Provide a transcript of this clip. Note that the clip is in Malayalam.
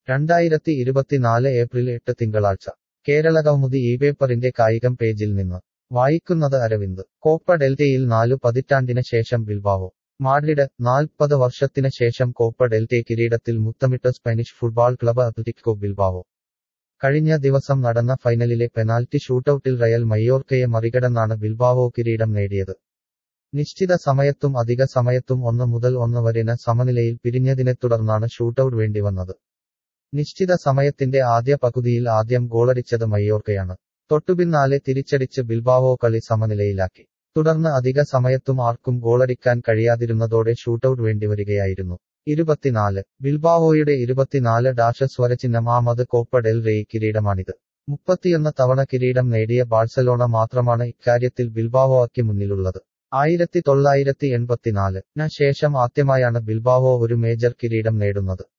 രണ്ടായിരത്തി ഇരുപത്തിനാല് ഏപ്രിൽ എട്ട് തിങ്കളാഴ്ച കേരളകൗമുദി ഈ പേപ്പറിന്റെ കായികം പേജിൽ നിന്ന് വായിക്കുന്നത് അരവിന്ദ് കോപ്പ ഡെൽറ്റയിൽ നാലു പതിറ്റാണ്ടിന് ശേഷം ബിൽബാവോ മാഡ്രിഡ് നാൽപ്പത് വർഷത്തിന് ശേഷം കോപ്പ ഡെൽറ്റെ കിരീടത്തിൽ മുത്തമിട്ട Spanish football club Atletico Bilbao കഴിഞ്ഞ ദിവസം നടന്ന ഫൈനലിലെ പെനാൽറ്റി ഷൂട്ടൌട്ടിൽ റയൽ മയോർക്കയെ മറികടന്നാണ് ബിൽബാവോ കിരീടം നേടിയത് നിശ്ചിത സമയത്തും അധിക സമയത്തും ഒന്ന് മുതൽ ഒന്ന് വരെന സമനിലയിൽ പിരിഞ്ഞതിനെ തുടർന്നാണ് ഷൂട്ടൌട്ട് വേണ്ടിവന്നത് നിശ്ചിത സമയത്തിന്റെ ആദ്യ പകുതിയിൽ ആദ്യം ഗോളടിച്ചത് മയോർക്കയാണ് തൊട്ടുപിന്നാലെ തിരിച്ചടിച്ച് ബിൽബാവോ കളി സമനിലയിലാക്കി തുടർന്ന് അധിക സമയത്തും ആർക്കും ഗോളടിക്കാൻ കഴിയാതിരുന്നതോടെ ഷൂട്ടൌട്ട് വേണ്ടിവരികയായിരുന്നു ഇരുപത്തിനാല് ബിൽബാവോയുടെ ഇരുപത്തിനാല് ഡാഷ സ്വരചിഹ്നം ആമത് കോപ്പ ഡെൽ റേയ് കിരീടമാണിത് മുപ്പത്തിയൊന്ന് തവണ കിരീടം നേടിയ ബാഴ്സലോണ മാത്രമാണ് ഇക്കാര്യത്തിൽ ബിൽബാവോയ്ക്ക് മുന്നിലുള്ളത് ആയിരത്തി തൊള്ളായിരത്തി എൺപത്തിനാല് ന ശേഷം ആദ്യമായാണ് ബിൽബാവോ ഒരു മേജർ കിരീടം നേടുന്നത്